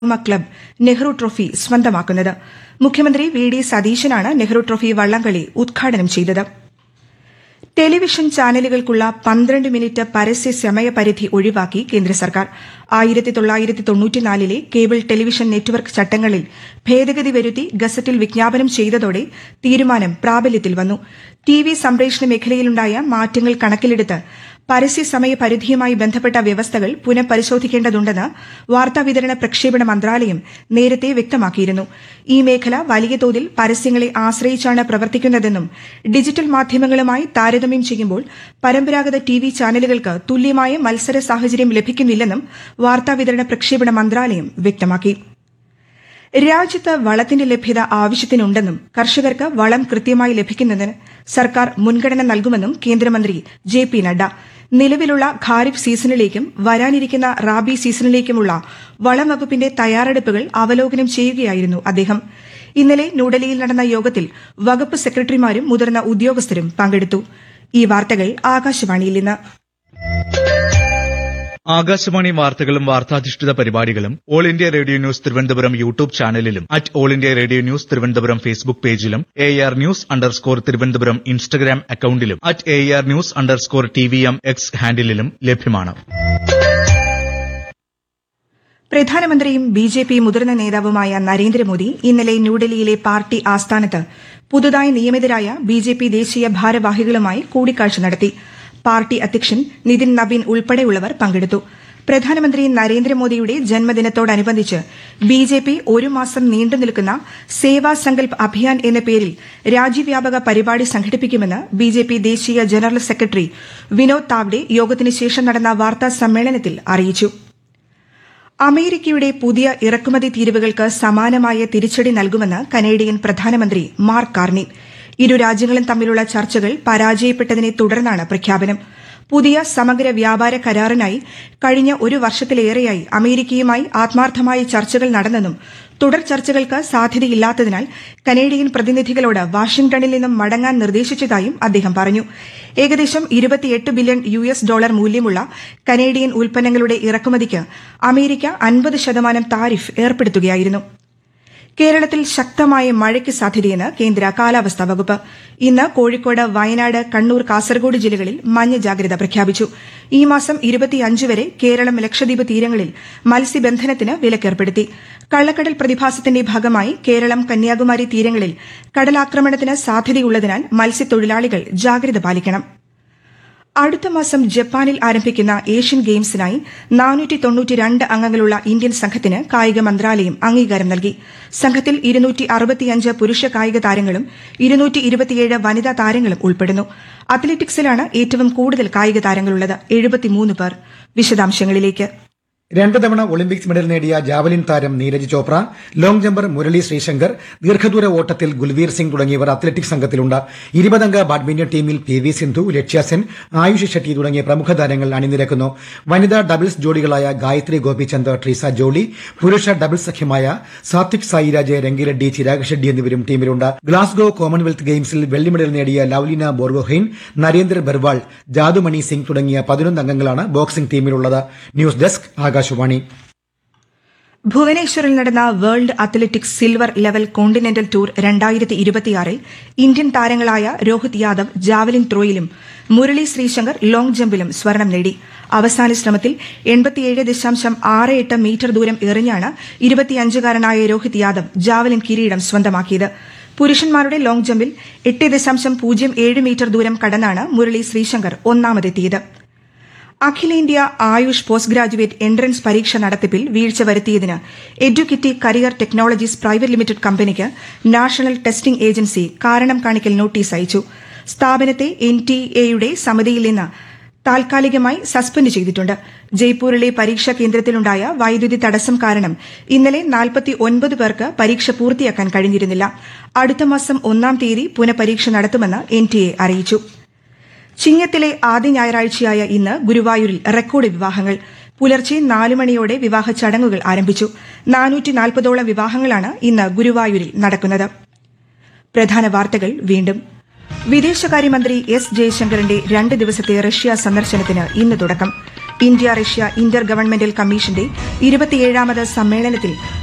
ഉമ്മ club Nehru trophy സ്വന്തമാക്കുന്നത് മുഖ്യമന്ത്രി വി ഡി സതീശനാണ് നെഹ്റു ട്രോഫി വള്ളംകളി ഉദ്ഘാടനം ചെയ്തത് ടെലിവിഷൻ ചാനലുകൾക്കുള്ള പന്ത്രണ്ട് മിനിറ്റ് പരസ്യ സമയപരിധി ഒഴിവാക്കി കേന്ദ്ര സർക്കാർ ആയിരത്തി തൊള്ളായിരത്തി തൊണ്ണൂറ്റിനാലിലെ കേബിൾ ടെലിവിഷൻ നെറ്റ്വർക്ക് ചട്ടങ്ങളിൽ ഭേദഗതി വരുത്തി ഗസറ്റിൽ വിജ്ഞാപനം ചെയ്തതോടെ തീരുമാനം പ്രാബല്യത്തിൽ വന്നു ടി വി സംപ്രേഷണ മേഖലയിലുണ്ടായ മാറ്റങ്ങൾ കണക്കിലെടുത്ത് പരസ്യ സമയ പരിധിയുമായി ബന്ധപ്പെട്ട വ്യവസ്ഥകൾ പുനഃപരിശോധിക്കേണ്ടതുണ്ടെന്ന് വാർത്താവിതരണ പ്രക്ഷേപണ മന്ത്രാലയം നേരത്തെ വ്യക്തമാക്കിയിരുന്നു ഈ മേഖല വലിയ തോതിൽ പരസ്യങ്ങളെ ആശ്രയിച്ചാണ് പ്രവർത്തിക്കുന്നതെന്നും ഡിജിറ്റൽ മാധ്യമങ്ങളുമായി താരതമ്യം ചെയ്യുമ്പോൾ പരമ്പരാഗത ടി വി ചാനലുകൾക്ക് തുല്യമായ മത്സര സാഹചര്യം ലഭിക്കുന്നില്ലെന്നും വാർത്താവിതരണ പ്രക്ഷേപണ മന്ത്രാലയം വ്യക്തമാക്കി രാജ്യത്ത് വളത്തിന്റെ ലഭ്യത ആവശ്യത്തിനുണ്ടെന്നും കർഷകർക്ക് വളം കൃത്യമായി ലഭിക്കുന്നതിന് സർക്കാർ മുൻഗണന നൽകുമെന്നും കേന്ദ്രമന്ത്രി ജെ പി നഡ്ഡ നിലവിലുള്ള ഖാരിഫ് സീസണിലേക്കും വരാനിരിക്കുന്ന റാബി സീസണിലേക്കുമുള്ള വളം വകുപ്പിന്റെ തയ്യാറെടുപ്പുകൾ അവലോകനം ചെയ്യുകയായിരുന്നു അദ്ദേഹം ഇന്നലെ ന്യൂഡൽഹിയിൽ നടന്ന യോഗത്തിൽ വകുപ്പ് സെക്രട്ടറിമാരും മുതിർന്ന ഉദ്യോഗസ്ഥരും പങ്കെടുത്തു ഈ വാർത്തകൾ ആകാശവാണിയിൽ നിന്ന് ആകാശവാണി വാർത്തകളും വാർത്താധിഷ്ഠിത പരിപാടികളും all India radio news Thiruvananthapuram YouTube ചാനലിലും at all India radio news Thiruvananthapuram Facebook പേജിലും A R news underscore Thiruvananthapuram Instagram അക്കൌണ്ടിലും at A R news underscore T V M X ഹാൻഡിലും ലഭ്യമാണ് പ്രധാനമന്ത്രിയും ബി ജെ പി മുതിർന്ന നേതാവുമായ നരേന്ദ്രമോദി ഇന്നലെ ന്യൂഡൽഹിയിലെ പാർട്ടി ആസ്ഥാനത്ത് പുതുതായി നിയമിതരായ ബി ജെ പി ദേശീയ ഭാരവാഹികളുമായി കൂടിക്കാഴ്ച നടത്തി പാർട്ടി അധ്യക്ഷൻ നിതിൻ നബീൻ ഉൾപ്പെടെയുള്ളവർ പങ്കെടുത്തു പ്രധാനമന്ത്രി നരേന്ദ്രമോദിയുടെ ജന്മദിനത്തോടനുബന്ധിച്ച് ബി ജെ പി ഒരു മാസം നീണ്ടുനിൽക്കുന്ന സേവാ സങ്കൽപ് അഭിയാൻ എന്ന പേരിൽ രാജ്യവ്യാപക പരിപാടി സംഘടിപ്പിക്കുമെന്ന് ബി ജെ പി ദേശീയ ജനറൽ സെക്രട്ടറി വിനോദ് താവ്ഡെ യോഗത്തിന് ശേഷം നടന്ന വാർത്താ സമ്മേളനത്തിൽ അറിയിച്ചു അമേരിക്കയുടെ പുതിയ ഇറക്കുമതി തീരുവകൾക്ക് സമാനമായ തിരിച്ചടി നൽകുമെന്ന് കനേഡിയൻ പ്രധാനമന്ത്രി മാർക്ക് കാർണി ഇരു രാജ്യങ്ങളും തമ്മിലുള്ള ചർച്ചകൾ പരാജയപ്പെട്ടതിനെ തുടർന്നാണ് പ്രഖ്യാപനം പുതിയ സമഗ്ര വ്യാപാര കരാറിനായി കഴിഞ്ഞ ഒരു വർഷത്തിലേറെയായി അമേരിക്കയുമായി ആത്മാർത്ഥമായ ചർച്ചകൾ നടന്നെന്നും തുടർ ചർച്ചകൾക്ക് സാധ്യതയില്ലാത്തതിനാൽ കനേഡിയൻ പ്രതിനിധികളോട് വാഷിംഗ്ടണിൽ നിന്നും മടങ്ങാൻ നിർദ്ദേശിച്ചതായും അദ്ദേഹം പറഞ്ഞു ഏകദേശം ഇരുപത്തിയെട്ട് ബില്യൺ യു എസ് ഡോളർ മൂല്യമുള്ള കനേഡിയൻ ഉൽപ്പന്നങ്ങളുടെ ഇറക്കുമതിക്ക് അമേരിക്ക അൻപത് ശതമാനം താരിഫ് ഏർപ്പെടുത്തുകയായിരുന്നു കേരളത്തിൽ ശക്തമായ മഴയ്ക്ക് സാധ്യതയെന്ന് കേന്ദ്ര കാലാവസ്ഥാ വകുപ്പ് ഇന്ന് കോഴിക്കോട് വയനാട് കണ്ണൂർ കാസർഗോഡ് ജില്ലകളിൽ മഞ്ഞ ജാഗ്രത പ്രഖ്യാപിച്ചു ഈ മാസം ഇരുപത്തിയഞ്ച് വരെ കേരളം ലക്ഷദ്വീപ് തീരങ്ങളിൽ മത്സ്യബന്ധനത്തിന് വിലക്കേർപ്പെടുത്തി കള്ളക്കടൽ പ്രതിഭാസത്തിന്റെ ഭാഗമായി കേരളം കന്യാകുമാരി തീരങ്ങളിൽ കടലാക്രമണത്തിന് സാധ്യതയുള്ളതിനാൽ മത്സ്യത്തൊഴിലാളികൾ ജാഗ്രത പാലിക്കണം അടുത്ത മാസം ജപ്പാനിൽ ആരംഭിക്കുന്ന ഏഷ്യൻ ഗെയിംസിനായി നാനൂറ്റി തൊണ്ണൂറ്റിരണ്ട് അംഗങ്ങളുള്ള ഇന്ത്യൻ സംഘത്തിന് കായിക മന്ത്രാലയം അംഗീകാരം നൽകി സംഘത്തിൽ ഇരുന്നൂറ്റി അറുപത്തിയഞ്ച് പുരുഷ കായിക താരങ്ങളും ഇരുന്നൂറ്റി ഇരുപത്തിയേഴ് വനിതാ താരങ്ങളും ഉൾപ്പെടുന്നു അത്ലറ്റിക്സിലാണ് ഏറ്റവും കൂടുതൽ കായിക താരങ്ങളുള്ളത് എഴുപത്തിമൂന്ന് പേർ വിശദാംശങ്ങളിലേക്ക് രണ്ട് തവണ ഒളിമ്പിക്സ് മെഡൽ നേടിയ ജാവലിൻ താരം നീരജ് ചോപ്ര ലോങ് ജമ്പർ മുരളി ശ്രീശങ്കർ ദീർഘദൂര ഓട്ടത്തിൽ ഗുൽവീർ സിംഗ് തുടങ്ങിയവർ അത്ലറ്റിക് സംഘത്തിലുണ്ട് ഇരുപതംഗ ബാഡ്മിന്റൺ ടീമിൽ പി വി സിന്ധു ലക്ഷ്യ സെൻ ആയുഷ് ഷെട്ടി തുടങ്ങിയ പ്രമുഖ താരങ്ങൾ അണിനിരക്കുന്നു വനിതാ ഡബിൾസ് ജോഡികളായ ഗായത്രി ഗോപിചന്ദ് ട്രീസ ജോളി പുരുഷ ഡബിൾസ് സഖ്യമായ സാത്വിക് സായിരാജ് രംഗിറെഡ്ഡി ചിരാഗ് ഷെഡ്ഡി എന്നിവരും ടീമിലുണ്ട് ഗ്ലാസ്ഗോ കോമൺവെൽത്ത് ഗെയിംസിൽ വെള്ളി മെഡൽ നേടിയ ലവ്ലിന ബോർഗോഹെയ്ൻ നരേന്ദ്ര ബെർവാൾ ജാദുമണി സിംഗ് തുടങ്ങിയ പതിനൊന്ന് അംഗങ്ങളാണ് ബോക്സിംഗ് ടീമിലുള്ളത് ന്യൂസ് ഡെസ്ക് ആകാശവാണി ഭുവനേശ്വറിൽ നടന്ന world athletics silver level continental tour രണ്ടായിരത്തി ഇരുപത്തിയാറിൽ ഇന്ത്യൻ താരങ്ങളായ രോഹിത് യാദവ് ജാവലിൻ ത്രോയിലും മുരളി ശ്രീശങ്കർ ലോങ് ജമ്പിലും സ്വർണം നേടി അവസാന ശ്രമത്തിൽ എൺപത്തിയേഴ് ദശാംശം ആറ് എട്ട് മീറ്റർ ദൂരം എറിഞ്ഞാണ് ഇരുപത്തിയഞ്ചുകാരനായ രോഹിത് യാദവ് ജാവലിൻ കിരീടം സ്വന്തമാക്കിയത് പുരുഷന്മാരുടെ ലോങ് ജമ്പിൽ എട്ട് ദശാംശം പൂജ്യം ഏഴ് മീറ്റർ ദൂരം കടന്നാണ് മുരളി ശ്രീശങ്കർ ഒന്നാമതെത്തിയത് അഖിലേന്ത്യാ ആയുഷ് പോസ്റ്റ് ഗ്രാജുവേറ്റ് എൻട്രൻസ് പരീക്ഷ നടത്തിപ്പിൽ വീഴ്ച വരുത്തിയതിന് Educity career technologies private limited കമ്പനിക്ക് നാഷണൽ ടെസ്റ്റിംഗ് ഏജൻസി കാരണം കാണിക്കൽ നോട്ടീസ് അയച്ചു സ്ഥാപനത്തെ എൻ ടി എയുടെ സമിതിയിൽ നിന്ന് താൽക്കാലികമായി സസ്പെൻഡ് ചെയ്തിട്ടുണ്ട് ജയ്പൂരിലെ പരീക്ഷാ കേന്ദ്രത്തിലുണ്ടായ വൈദ്യുതി തടസ്സം കാരണം ഇന്നലെ നാൽപ്പത്തി ഒൻപത് പേർക്ക് പരീക്ഷ പൂർത്തിയാക്കാൻ കഴിഞ്ഞിരുന്നില്ല അടുത്ത മാസം ഒന്നാം തീയതി പുനഃപരീക്ഷ നടത്തുമെന്ന് എൻ ടി എ അറിയിച്ചു ചിങ്ങത്തിലെ ആദ്യ ഞായറാഴ്ചയായ ഇന്ന് ഗുരുവായൂരിൽ റെക്കോർഡ് വിവാഹങ്ങൾ പുലർച്ചെ നാല് മണിയോടെ വിവാഹ ചടങ്ങുകൾ ആരംഭിച്ചു നാനൂറ്റി നാൽപ്പതോളം വിവാഹങ്ങളാണ് ഇന്ന് ഗുരുവായൂരിൽ നടക്കുന്നത് പ്രധാന വാർത്തകൾ വീണ്ടും വിദേശകാര്യമന്ത്രി എസ് ജയശങ്കറിന്റെ രണ്ട് ദിവസത്തെ റഷ്യ സന്ദർശനത്തിന് ഇന്ന് തുടക്കം ഇന്ത്യ റഷ്യ ഇന്റർ ഗവൺമെന്റൽ കമ്മീഷന്റെ ഇരുപത്തിയേഴാമത് സമ്മേളനത്തിൽ